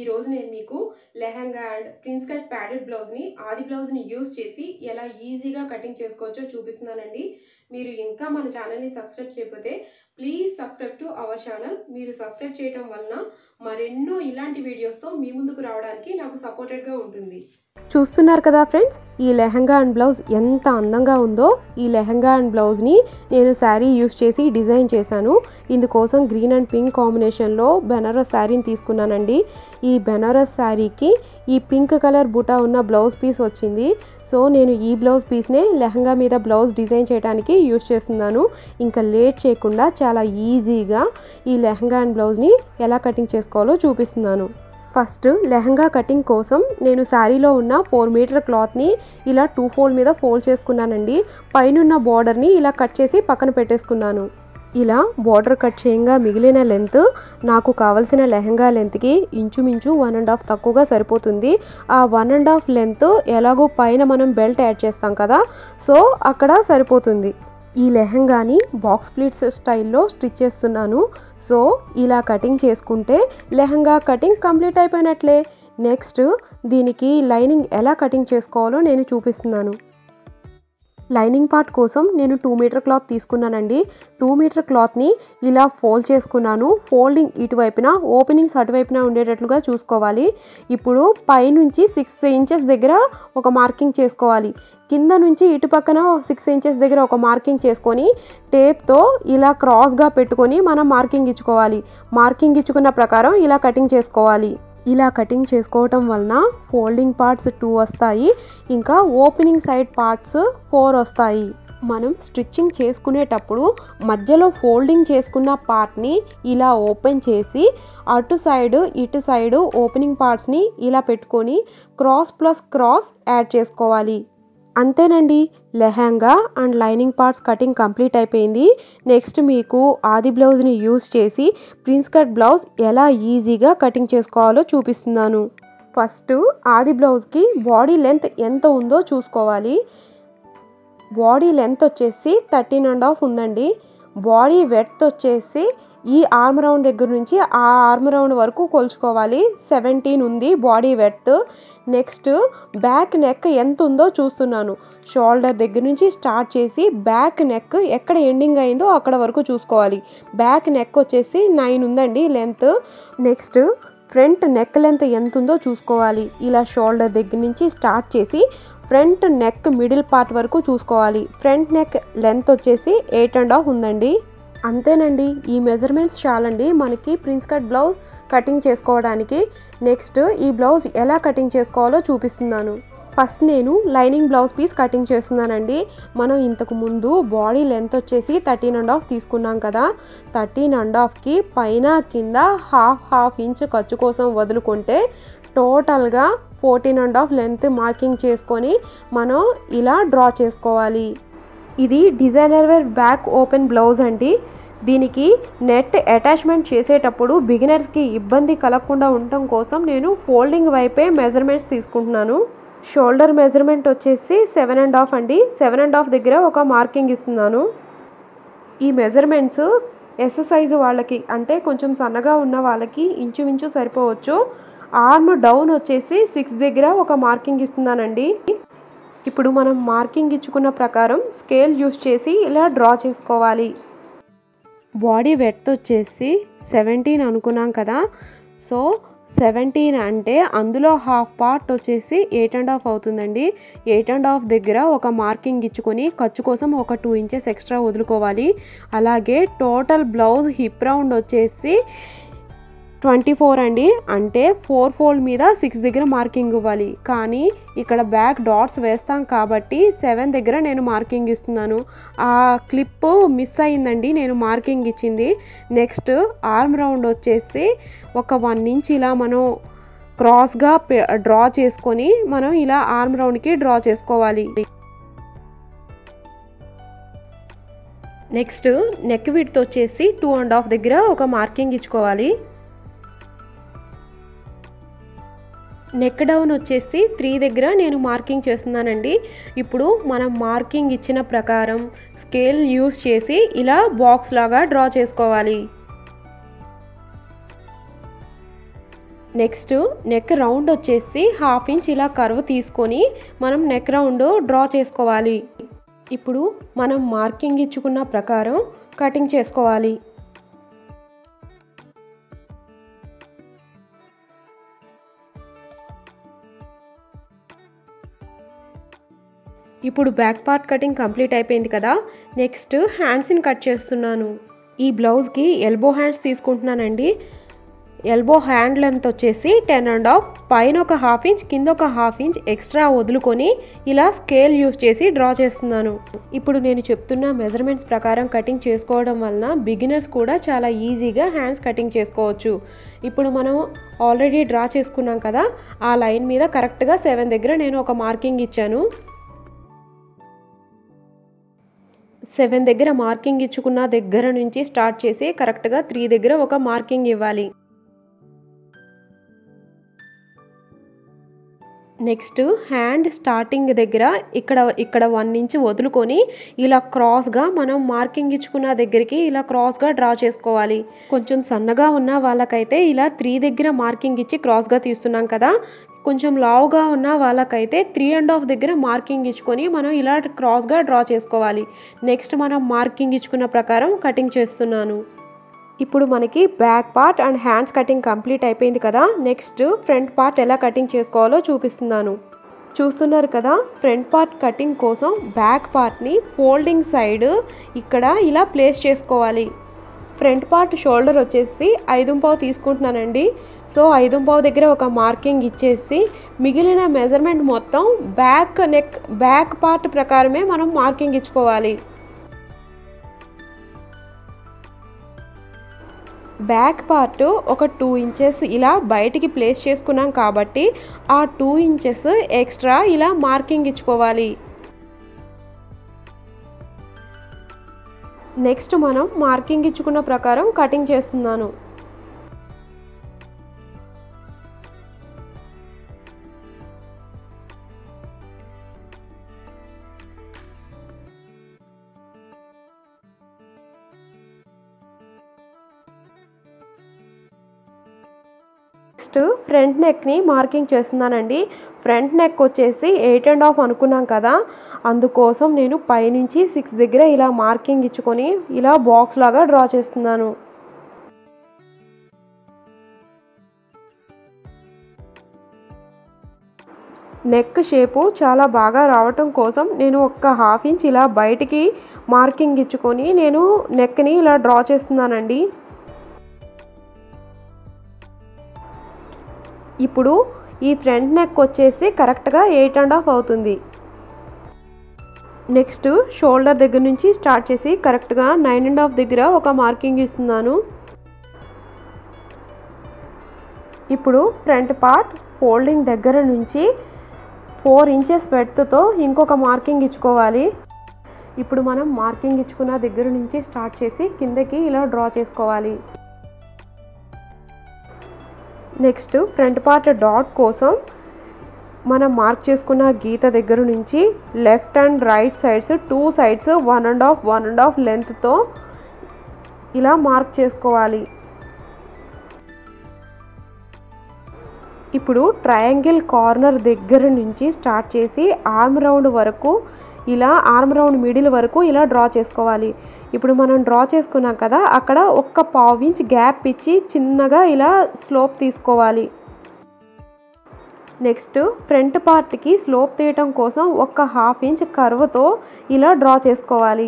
రోజు నేను మీకు lehenga and prince cut padded బ్లౌజ్ని ఆది బ్లౌజ్ని యూస్ చేసి ఎలా ఈజీగా కటింగ్ చేసుకోవచ్చో చూపిస్తున్నానండి మీరు ఇంకా మన ఛానల్ని సబ్స్క్రైబ్ చేయకపోతే please subscribe to our channel మీరు సబ్స్క్రైబ్ చేయడం వలన మరెన్నో ఇలాంటి వీడియోస్తో మీ ముందుకు రావడానికి నాకు సపోర్టెడ్గా ఉంటుంది చూస్తున్నారు కదా ఫ్రెండ్స్ ఈ లెహంగా అండ్ బ్లౌజ్ ఎంత అందంగా ఉందో ఈ లెహంగా అండ్ బ్లౌజ్ని నేను శారీ యూస్ చేసి డిజైన్ చేశాను ఇందుకోసం గ్రీన్ అండ్ పింక్ కాంబినేషన్లో బెనారస్ శారీని తీసుకున్నానండి ఈ బెనారస్ శారీకి ఈ పింక్ కలర్ బుటా ఉన్న బ్లౌజ్ పీస్ వచ్చింది సో నేను ఈ బ్లౌజ్ పీస్నే లెహంగా మీద బ్లౌజ్ డిజైన్ చేయడానికి యూస్ చేస్తున్నాను ఇంకా లేట్ చేయకుండా చాలా ఈజీగా ఈ లెహంగా అండ్ బ్లౌజ్ని ఎలా కటింగ్ చేసుకోవాలో చూపిస్తున్నాను ఫస్ట్ లెహంగా కటింగ్ కోసం నేను శారీలో ఉన్న ఫోర్ మీటర్ క్లాత్ని ఇలా టూ ఫోల్డ్ మీద ఫోల్డ్ చేసుకున్నానండి పైనున్న బార్డర్ని ఇలా కట్ చేసి పక్కన పెట్టేసుకున్నాను ఇలా బార్డర్ కట్ చేయంగా మిగిలిన లెంత్ నాకు కావలసిన లెహంగా లెంత్కి ఇంచుమించు వన్ అండ్ హాఫ్ తక్కువగా సరిపోతుంది ఆ వన్ అండ్ హాఫ్ లెంత్ ఎలాగో పైన మనం బెల్ట్ యాడ్ చేస్తాం కదా సో అక్కడ సరిపోతుంది ఈ లెహంగాని బాక్స్ ప్లీట్స్ స్టైల్లో స్టిచ్ చేస్తున్నాను సో ఇలా కటింగ్ చేసుకుంటే లెహంగా కటింగ్ కంప్లీట్ అయిపోయినట్లే నెక్స్ట్ దీనికి లైనింగ్ ఎలా కటింగ్ చేసుకోవాలో నేను చూపిస్తున్నాను లైనింగ్ పార్ట్ కోసం నేను టూ మీటర్ క్లాత్ తీసుకున్నానండి టూ మీటర్ క్లాత్ని ఇలా ఫోల్డ్ చేసుకున్నాను ఫోల్డింగ్ ఇటువైపున ఓపెనింగ్స్ అటువైపున ఉండేటట్లుగా చూసుకోవాలి ఇప్పుడు పైనుంచి సిక్స్ ఇంచెస్ దగ్గర ఒక మార్కింగ్ చేసుకోవాలి కింద నుంచి ఇటు పక్కన సిక్స్ ఇంచెస్ దగ్గర ఒక మార్కింగ్ చేసుకొని టేప్తో ఇలా క్రాస్గా పెట్టుకొని మనం మార్కింగ్ ఇచ్చుకోవాలి మార్కింగ్ ఇచ్చుకున్న ప్రకారం ఇలా కటింగ్ చేసుకోవాలి ఇలా కటింగ్ చేసుకోవటం వలన ఫోల్డింగ్ పార్ట్స్ టూ వస్తాయి ఇంకా ఓపెనింగ్ సైడ్ పార్ట్స్ ఫోర్ వస్తాయి మనం స్టిచ్చింగ్ చేసుకునేటప్పుడు మధ్యలో ఫోల్డింగ్ చేసుకున్న పార్ట్ని ఇలా ఓపెన్ చేసి అటు సైడ్ ఇటు సైడ్ ఓపెనింగ్ పార్ట్స్ని ఇలా పెట్టుకొని క్రాస్ ప్లస్ క్రాస్ యాడ్ చేసుకోవాలి అంతేనండి lehenga and lining parts cutting complete అయిపోయింది నెక్స్ట్ మీకు ఆది బ్లౌజ్ని యూస్ చేసి ప్రిన్స్ కట్ బ్లౌజ్ ఎలా ఈజీగా కటింగ్ చేసుకోవాలో చూపిస్తున్నాను ఫస్ట్ ఆది బ్లౌజ్కి బాడీ లెంత్ ఎంత ఉందో చూసుకోవాలి బాడీ లెంత్ వచ్చేసి థర్టీన్ అండ్ హాఫ్ ఉందండి బాడీ వెడ్త్ వచ్చేసి ఈ ఆర్మ్ రౌండ్ దగ్గర నుంచి ఆ ఆర్మ్ రౌండ్ వరకు కొలుచుకోవాలి సెవెంటీన్ ఉంది body width next back neck ఎంత ఉందో చూస్తున్నాను షోల్డర్ దగ్గర నుంచి స్టార్ట్ చేసి బ్యాక్ నెక్ ఎక్కడ ఎండింగ్ అయిందో అక్కడ వరకు చూసుకోవాలి బ్యాక్ నెక్ వచ్చేసి నైన్ ఉందండి length next front neck length ఎంత ఉందో చూసుకోవాలి ఇలా షోల్డర్ దగ్గర నుంచి స్టార్ట్ చేసి ఫ్రంట్ నెక్ మిడిల్ పార్ట్ వరకు చూసుకోవాలి ఫ్రంట్ నెక్ లెంత్ వచ్చేసి ఎయిట్ అండ్ హాఫ్ ఉందండి అంతేనండి ఈ మెజర్మెంట్స్ చాలండి మనకి ప్రిన్స్ కట్ బ్లౌజ్ కటింగ్ చేసుకోవడానికి నెక్స్ట్ ఈ బ్లౌజ్ ఎలా కటింగ్ చేసుకోవాలో చూపిస్తున్నాను ఫస్ట్ నేను లైనింగ్ బ్లౌజ్ పీస్ కటింగ్ చేస్తున్నానండి మనం ఇంతకు ముందు బాడీ లెంత్ వచ్చేసి థర్టీన్ అండ్ హాఫ్ తీసుకున్నాం కదా థర్టీన్ అండ్ హాఫ్కి పైన కింద హాఫ్ హాఫ్ ఇంచ్ ఖర్చు కోసం వదులుకుంటే టోటల్గా fourteen and half length marking చేసుకొని మనం ఇలా డ్రా చేసుకోవాలి ఇది designer wear back open blouse అండి దీనికి నెట్ అటాచ్మెంట్ చేసేటప్పుడు బిగినర్స్కి ఇబ్బంది కలగకుండా ఉండటం కోసం నేను ఫోల్డింగ్ వైపే మెజర్మెంట్స్ తీసుకుంటున్నాను షోల్డర్ మెజర్మెంట్ వచ్చేసి సెవెన్ అండ్ హాఫ్ అండి సెవెన్ అండ్ హాఫ్ దగ్గర ఒక మార్కింగ్ ఇస్తున్నాను ఈ మెజర్మెంట్స్ ఎస్ సైజు వాళ్ళకి అంటే కొంచెం సన్నగా ఉన్న వాళ్ళకి ఇంచుమించు సరిపోవచ్చు ఆర్మ్ డౌన్ వచ్చేసి సిక్స్ దగ్గర ఒక మార్కింగ్ ఇస్తున్నానండి ఇప్పుడు మనం మార్కింగ్ ఇచ్చుకున్న ప్రకారం స్కేల్ యూస్ చేసి ఇలా డ్రా చేసుకోవాలి బాడీ వెడ్త్ వచ్చేసి సెవెంటీన్ అనుకున్నాం కదా సో సెవెంటీన్ అంటే అందులో హాఫ్ పార్ట్ వచ్చేసి ఎయిట్ అండ్ హాఫ్ అవుతుందండి ఎయిట్ అండ్ హాఫ్ దగ్గర ఒక మార్కింగ్ ఇచ్చుకొని ఖర్చు కోసం ఒక టూ ఇంచెస్ ఎక్స్ట్రా వదులుకోవాలి అలాగే టోటల్ బ్లౌజ్ హిప్ రౌండ్ వచ్చేసి ట్వంటీ ఫోర్ అండి అంటే ఫోర్ ఫోల్డ్ మీద సిక్స్ దగ్గర మార్కింగ్ ఇవ్వాలి కానీ ఇక్కడ బ్యాక్ డాట్స్ వేస్తాం కాబట్టి సెవెన్ దగ్గర నేను మార్కింగ్ ఇస్తున్నాను ఆ క్లిప్ మిస్ అయిందండి నేను మార్కింగ్ ఇచ్చింది నెక్స్ట్ ఆర్మ్ రౌండ్ వచ్చేసి ఒక వన్ ఇంచ్ ఇలా మనం క్రాస్గా డ్రా చేసుకొని మనం ఇలా ఆర్మ్ రౌండ్కి డ్రా చేసుకోవాలి నెక్స్ట్ నెక్ విడ్త్ వచ్చేసి టూ అండ్ హాఫ్ దగ్గర ఒక మార్కింగ్ ఇచ్చుకోవాలి నెక్ డౌన్ వచ్చేసి త్రీ దగ్గర నేను మార్కింగ్ చేస్తున్నానండి ఇప్పుడు మనం మార్కింగ్ ఇచ్చిన ప్రకారం స్కేల్ యూస్ చేసి ఇలా బాక్స్ లాగా డ్రా చేసుకోవాలి నెక్స్ట్ నెక్ రౌండ్ వచ్చేసి హాఫ్ ఇంచ్ ఇలా కర్వ్ తీసుకొని మనం నెక్ రౌండ్ డ్రా చేసుకోవాలి ఇప్పుడు మనం మార్కింగ్ ఇచ్చుకున్న ప్రకారం కటింగ్ చేసుకోవాలి ఇప్పుడు బ్యాక్ పార్ట్ కటింగ్ కంప్లీట్ అయిపోయింది కదా నెక్స్ట్ హ్యాండ్స్ని కట్ చేస్తున్నాను ఈ బ్లౌజ్కి ఎల్బో హ్యాండ్స్ తీసుకుంటున్నానండి ఎల్బో హ్యాండ్ లెంత్ వచ్చేసి టెన్ అండ్ హాఫ్ పైన ఒక హాఫ్ ఇంచ్ కింద ఒక హాఫ్ ఇంచ్ ఎక్స్ట్రా వదులుకొని ఇలా స్కేల్ యూస్ చేసి డ్రా చేస్తున్నాను ఇప్పుడు నేను చెప్తున్న మెజర్మెంట్స్ ప్రకారం కటింగ్ చేసుకోవడం వలన బిగినర్స్ కూడా చాలా ఈజీగా హ్యాండ్స్ కటింగ్ చేసుకోవచ్చు ఇప్పుడు మనం ఆల్రెడీ డ్రా చేసుకున్నాం కదా ఆ లైన్ మీద కరెక్ట్గా సెవెన్ దగ్గర నేను ఒక మార్కింగ్ ఇచ్చాను సెవెన్ దగ్గర మార్కింగ్ ఇచ్చుకున్న దగ్గర నుంచి స్టార్ట్ చేసి కరెక్ట్గా త్రీ దగ్గర ఒక మార్కింగ్ ఇవ్వాలి నెక్స్ట్ హ్యాండ్ స్టార్టింగ్ దగ్గర ఇక్కడ ఇక్కడ వన్ ఇంచ్ వదులుకొని ఇలా క్రాస్గా మనం మార్కింగ్ ఇచ్చుకున్న దగ్గరికి ఇలా క్రాస్గా డ్రా చేసుకోవాలి కొంచెం సన్నగా ఉన్న వాళ్ళకైతే ఇలా త్రీ దగ్గర మార్కింగ్ ఇచ్చి క్రాస్గా తీస్తున్నాం కదా కొంచెం లావుగా ఉన్న వాళ్ళకైతే త్రీ అండ్ హాఫ్ దగ్గర మార్కింగ్ ఇచ్చుకొని మనం ఇలా క్రాస్గా డ్రా చేసుకోవాలి నెక్స్ట్ మనం మార్కింగ్ ఇచ్చుకున్న ప్రకారం కటింగ్ చేస్తున్నాను ఇప్పుడు మనకి back part and hands cutting complete అయిపోయింది కదా నెక్స్ట్ ఫ్రంట్ పార్ట్ ఎలా కటింగ్ చేసుకోవాలో చూపిస్తున్నాను చూస్తున్నారు కదా ఫ్రంట్ పార్ట్ కటింగ్ కోసం బ్యాక్ పార్ట్ని ఫోల్డింగ్ సైడ్ ఇక్కడ ఇలా ప్లేస్ చేసుకోవాలి ఫ్రంట్ పార్ట్ షోల్డర్ వచ్చేసి ఐదు పావు తీసుకుంటున్నానండి సో ఐదు పావు దగ్గర ఒక మార్కింగ్ ఇచ్చేసి మిగిలిన మెజర్మెంట్ మొత్తం బ్యాక్ నెక్ బ్యాక్ పార్ట్ ప్రకారమే మనం మార్కింగ్ ఇచ్చుకోవాలి బ్యాక్ పార్ట్ ఒక టూ ఇంచెస్ ఇలా బయటికి ప్లేస్ చేసుకున్నాం కాబట్టి ఆ టూ ఇంచెస్ ఎక్స్ట్రా ఇలా మార్కింగ్ ఇచ్చుకోవాలి నెక్స్ట్ మనం మార్కింగ్ ఇచ్చుకున్న ప్రకారం కటింగ్ చేస్తున్నాను నెక్స్ట్ ఫ్రంట్ నెక్ని మార్కింగ్ చేస్తున్నానండి ఫ్రంట్ నెక్ వచ్చేసి ఎయిట్ అండ్ హాఫ్ అనుకున్నాం కదా అందుకోసం నేను పైనుంచి సిక్స్ దగ్గర ఇలా మార్కింగ్ ఇచ్చుకొని ఇలా బాక్స్ లాగా డ్రా చేస్తున్నాను నెక్ షేపు చాలా బాగా రావటం కోసం నేను ఒక హాఫ్ ఇంచ్ ఇలా బయటికి మార్కింగ్ ఇచ్చుకొని నేను నెక్ని ఇలా డ్రా చేస్తున్నానండి ఇప్పుడు ఈ ఫ్రంట్ నెక్ వచ్చేసి కరెక్ట్గా ఎయిట్ అండ్ హాఫ్ అవుతుంది నెక్స్ట్ షోల్డర్ దగ్గర నుంచి స్టార్ట్ చేసి కరెక్ట్గా నైన్ అండ్ హాఫ్ దగ్గర ఒక మార్కింగ్ ఇస్తున్నాను ఇప్పుడు ఫ్రంట్ పార్ట్ ఫోల్డింగ్ దగ్గర నుంచి ఫోర్ ఇంచెస్ వెడ్త్తో ఇంకొక మార్కింగ్ ఇచ్చుకోవాలి ఇప్పుడు మనం మార్కింగ్ ఇచ్చుకున్న దగ్గర నుంచి స్టార్ట్ చేసి కిందకి ఇలా డ్రా చేసుకోవాలి నెక్స్ట్ ఫ్రంట్ పార్ట్ డాట్ కోసం మనం మార్క్ చేసుకున్న గీత దగ్గర నుంచి left and right sides two sides one and half one and half లెంత్తో ఇలా మార్క్ చేసుకోవాలి ఇప్పుడు ట్రయాంగిల్ కార్నర్ దగ్గర నుంచి స్టార్ట్ చేసి ఆర్మ్ రౌండ్ వరకు ఇలా ఆర్మ్ రౌండ్ మిడిల్ వరకు ఇలా డ్రా చేసుకోవాలి ఇప్పుడు మనం డ్రా చేసుకున్నాం కదా అక్కడ ఒక్క పావు ఇంచ్ గ్యాప్ ఇచ్చి చిన్నగా ఇలా స్లోప్ తీసుకోవాలి నెక్స్ట్ ఫ్రంట్ పార్ట్కి స్లోప్ తీయటం కోసం ఒక హాఫ్ ఇంచ్ కర్వ్తో ఇలా డ్రా చేసుకోవాలి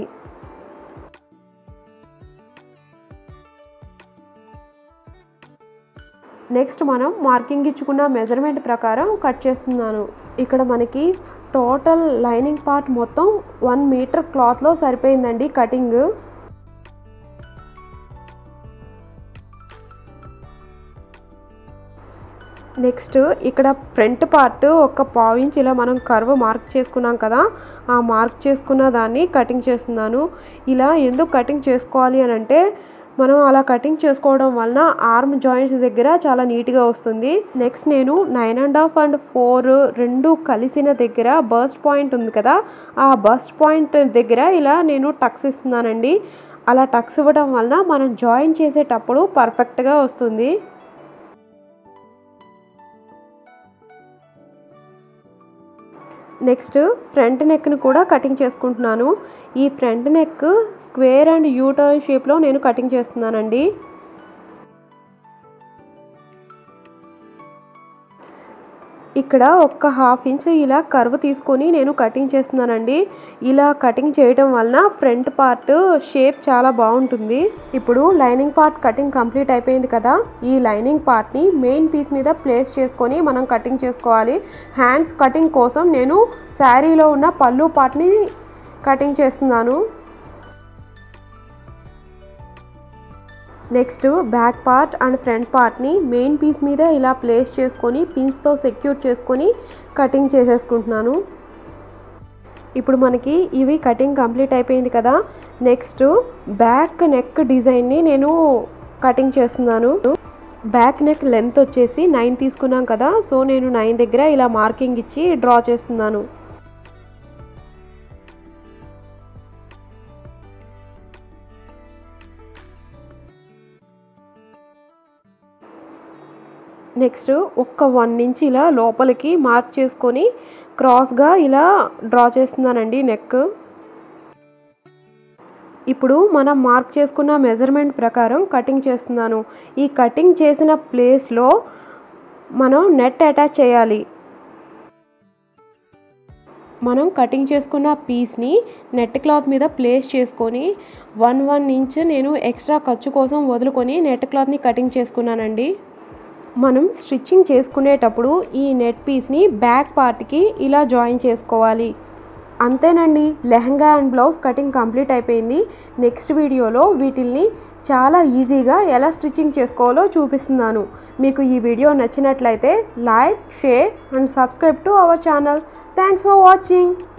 నెక్స్ట్ మనం మార్కింగ్ ఇచ్చుకున్న మెజర్మెంట్ ప్రకారం కట్ చేస్తున్నాను ఇక్కడ మనకి టోటల్ లైనింగ్ పార్ట్ మొత్తం వన్ మీటర్ క్లాత్లో సరిపోయిందండి కటింగ్ నెక్స్ట్ ఇక్కడ ఫ్రంట్ పార్ట్ ఒక పావు ఇంచ్ ఇలా మనం కర్వ్ మార్క్ చేసుకున్నాం కదా ఆ మార్క్ చేసుకున్న దాన్ని కటింగ్ చేస్తున్నాను ఇలా ఎందుకు కటింగ్ చేసుకోవాలి అని అంటే మనం అలా కటింగ్ చేసుకోవడం వలన ఆర్మ్ జాయింట్స్ దగ్గర చాలా నీట్గా వస్తుంది నెక్స్ట్ నేను nine and half and four రెండు కలిసిన దగ్గర బస్ట్ పాయింట్ ఉంది కదా ఆ బస్ట్ పాయింట్ దగ్గర ఇలా నేను టక్స్ ఇస్తున్నానండి అలా టక్స్ ఇవ్వడం వలన మనం జాయిన్ చేసేటప్పుడు పర్ఫెక్ట్గా వస్తుంది నెక్స్ట్ ఫ్రంట్ నెక్ని కూడా కటింగ్ చేసుకుంటున్నాను ఈ front neck square and U turn షేప్లో నేను కటింగ్ చేస్తున్నానండి ఇక్కడ ఒక్క హాఫ్ ఇంచ్ ఇలా కర్వ్ తీసుకొని నేను కటింగ్ చేస్తున్నానండి ఇలా కటింగ్ చేయడం వలన ఫ్రంట్ పార్ట్ షేప్ చాలా బాగుంటుంది ఇప్పుడు లైనింగ్ పార్ట్ కటింగ్ కంప్లీట్ అయిపోయింది కదా ఈ లైనింగ్ పార్ట్ని మెయిన్ పీస్ మీద ప్లేస్ చేసుకొని మనం కటింగ్ చేసుకోవాలి హ్యాండ్స్ కటింగ్ కోసం నేను శారీలో ఉన్న పళ్ళు పార్ట్ని కటింగ్ చేస్తున్నాను next back part and front పార్ట్ని మెయిన్ పీస్ మీద ఇలా ప్లేస్ చేసుకొని పిన్స్తో సెక్యూర్ చేసుకొని కటింగ్ చేసేసుకుంటున్నాను ఇప్పుడు మనకి ఇవి కటింగ్ కంప్లీట్ అయిపోయింది కదా నెక్స్ట్ బ్యాక్ నెక్ డిజైన్ని నేను కటింగ్ చేస్తున్నాను బ్యాక్ నెక్ లెంత్ వచ్చేసి నైన్ తీసుకున్నాం కదా సో నేను నైన్ దగ్గర ఇలా మార్కింగ్ ఇచ్చి డ్రా చేస్తున్నాను నెక్స్ట్ ఒక్క వన్ ఇంచ్ ఇలా లోపలికి మార్క్ చేసుకొని క్రాస్గా ఇలా డ్రా చేస్తున్నానండి నెక్ ఇప్పుడు మనం మార్క్ చేసుకున్న మెజర్మెంట్ ప్రకారం కటింగ్ చేస్తున్నాను ఈ కటింగ్ చేసిన ప్లేస్లో మనం నెట్ అటాచ్ చేయాలి మనం కటింగ్ చేసుకున్న పీస్ని నెట్ క్లాత్ మీద ప్లేస్ చేసుకొని వన్ వన్ ఇంచ్ నేను ఎక్స్ట్రా ఖర్చు కోసం వదులుకొని నెట్ క్లాత్ని కటింగ్ చేసుకున్నానండి మనం స్టిచ్చింగ్ చేసుకునేటప్పుడు ఈ నెట్ పీస్ని బ్యాక్ పార్ట్కి ఇలా జాయిన్ చేసుకోవాలి అంతేనండి lehenga and blouse cutting complete అయిపోయింది నెక్స్ట్ వీడియోలో వీటిల్ని చాలా ఈజీగా ఎలా స్టిచ్చింగ్ చేసుకోవాలో చూపిస్తున్నాను మీకు ఈ వీడియో నచ్చినట్లయితే like share and subscribe to our channel thanks for watching